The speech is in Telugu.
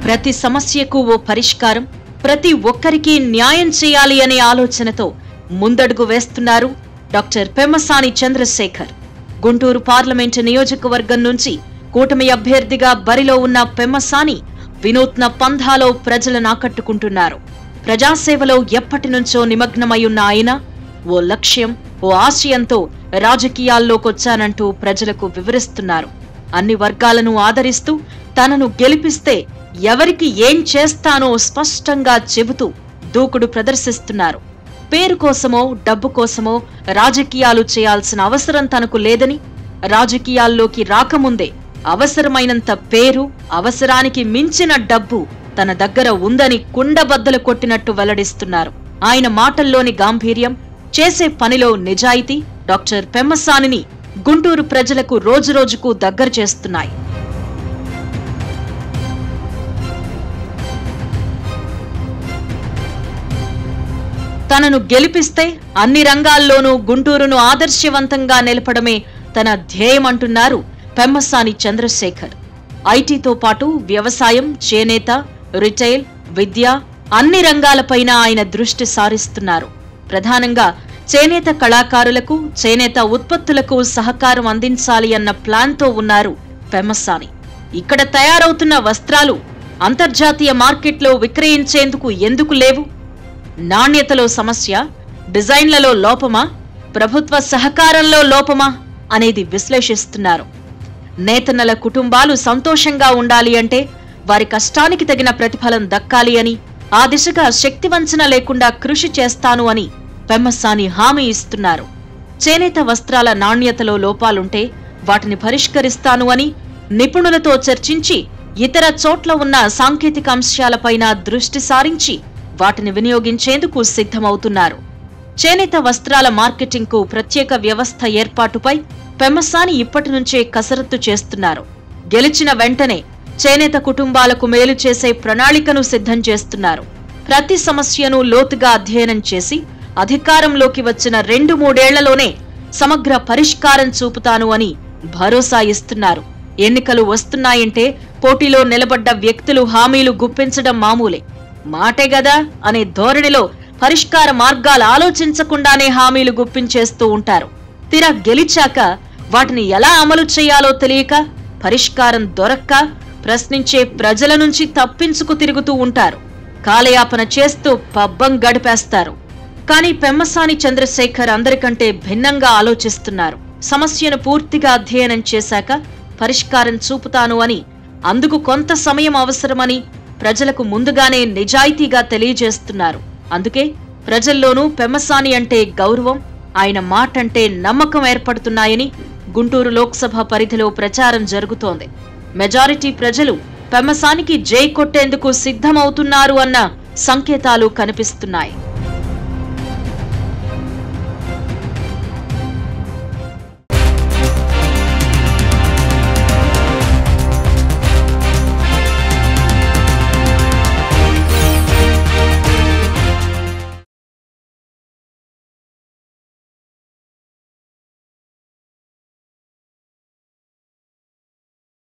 ప్రతి సమస్యకు ఓ పరిష్కారం ప్రతి ఒక్కరికి న్యాయం చేయాలి అనే ఆలోచనతో ముందడుగు వేస్తున్నారు డాక్టర్ పెమ్మసాని చంద్రశేఖర్ గుంటూరు పార్లమెంటు నియోజకవర్గం నుంచి కూటమి అభ్యర్థిగా బరిలో ఉన్న పెమ్మసాని వినూత్న పంథాలో ప్రజలను ఆకట్టుకుంటున్నారు ప్రజాసేవలో ఎప్పటి నుంచో నిమగ్నమై ఉన్న ఆయన ఓ లక్ష్యం ఓ ఆశయంతో రాజకీయాల్లోకొచ్చానంటూ ప్రజలకు వివరిస్తున్నారు అన్ని వర్గాలను ఆదరిస్తూ తనను గెలిపిస్తే ఎవరికి ఏం చేస్తానో స్పష్టంగా చెబుతూ దూకుడు ప్రదర్శిస్తున్నారు పేరు కోసమో డబ్బు కోసమో రాజకీయాలు చేయాల్సిన అవసరం తనకు లేదని రాజకీయాల్లోకి రాకముందే అవసరమైనంత పేరు అవసరానికి మించిన డబ్బు తన దగ్గర ఉందని కుండబద్దలు కొట్టినట్టు వెల్లడిస్తున్నారు ఆయన మాటల్లోని గాంభీర్యం చేసే పనిలో నిజాయితీ డాక్టర్ పెమ్మసానిని గుంటూరు ప్రజలకు రోజురోజుకు దగ్గర చేస్తున్నాయి తనను గెలిపిస్తే అన్ని రంగాల్లోనూ గుంటూరును ఆదర్శవంతంగా నిలపడమే తన ధ్యేయమంటున్నారు పెమ్మసాని చంద్రశేఖర్ ఐటీతో పాటు వ్యవసాయం చేనేత రిటైల్ విద్య అన్ని రంగాలపైన ఆయన దృష్టి సారిస్తున్నారు ప్రధానంగా చేనేత కళాకారులకు చేనేత ఉత్పత్తులకు సహకారం అందించాలి అన్న ప్లాన్తో ఉన్నారు పెమ్మసాని ఇక్కడ తయారవుతున్న వస్త్రాలు అంతర్జాతీయ మార్కెట్లో విక్రయించేందుకు ఎందుకు లేవు నాణ్యతలో సమస్య డిజైన్లలో లోపమా ప్రభుత్వ సహకారంలో లోపమా అనేది విశ్లేషిస్తున్నారు నేతన్నల కుటుంబాలు సంతోషంగా ఉండాలి అంటే వారి కష్టానికి తగిన ప్రతిఫలం దక్కాలి అని ఆ దిశగా శక్తివంచన లేకుండా కృషి చేస్తాను అని పెమ్మసాని హామీ ఇస్తున్నారు చేనేత వస్త్రాల నాణ్యతలో లోపాలుంటే వాటిని పరిష్కరిస్తాను అని నిపుణులతో చర్చించి ఇతర చోట్ల ఉన్న సాంకేతిక అంశాలపైన దృష్టి సారించి వాటిని వినియోగించేందుకు సిద్ధమవుతున్నారు చేనేత వస్త్రాల మార్కెటింగ్కు ప్రత్యేక వ్యవస్థ ఏర్పాటుపై పెమ్మసాని ఇప్పటి నుంచే కసరత్తు చేస్తున్నారు గెలిచిన వెంటనే చేనేత కుటుంబాలకు మేలు చేసే ప్రణాళికను సిద్ధం చేస్తున్నారు ప్రతి సమస్యను లోతుగా అధ్యయనం చేసి అధికారంలోకి వచ్చిన రెండు మూడేళ్లలోనే సమగ్ర పరిష్కారం చూపుతాను అని భరోసా ఇస్తున్నారు ఎన్నికలు వస్తున్నాయంటే పోటీలో నిలబడ్డ వ్యక్తులు హామీలు గుప్పించడం మామూలే మాటే గదా అనే ధోరణిలో పరిష్కార మార్గాలు ఆలోచించకుండానే హామీలు గుప్పించేస్తూ ఉంటారు తీరా గెలిచాక వాటిని ఎలా అమలు చేయాలో తెలియక పరిష్కారం దొరక్క ప్రశ్నించే ప్రజల నుంచి తప్పించుకు తిరుగుతూ ఉంటారు కాలయాపన చేస్తూ పబ్బం గడిపేస్తారు కానీ పెమ్మసాని చంద్రశేఖర్ అందరికంటే భిన్నంగా ఆలోచిస్తున్నారు సమస్యను పూర్తిగా అధ్యయనం చేశాక పరిష్కారం చూపుతాను అని అందుకు కొంత సమయం అవసరమని ప్రజలకు ముందుగానే నిజాయితీగా తెలియజేస్తున్నారు అందుకే ప్రజల్లోనూ పెమ్మసాని అంటే గౌరవం ఆయన మాట అంటే నమ్మకం ఏర్పడుతున్నాయని గుంటూరు లోక్సభ పరిధిలో ప్రచారం జరుగుతోంది మెజారిటీ ప్రజలు పెమ్మసానికి జై కొట్టేందుకు సిద్ధమవుతున్నారు అన్న సంకేతాలు కనిపిస్తున్నాయి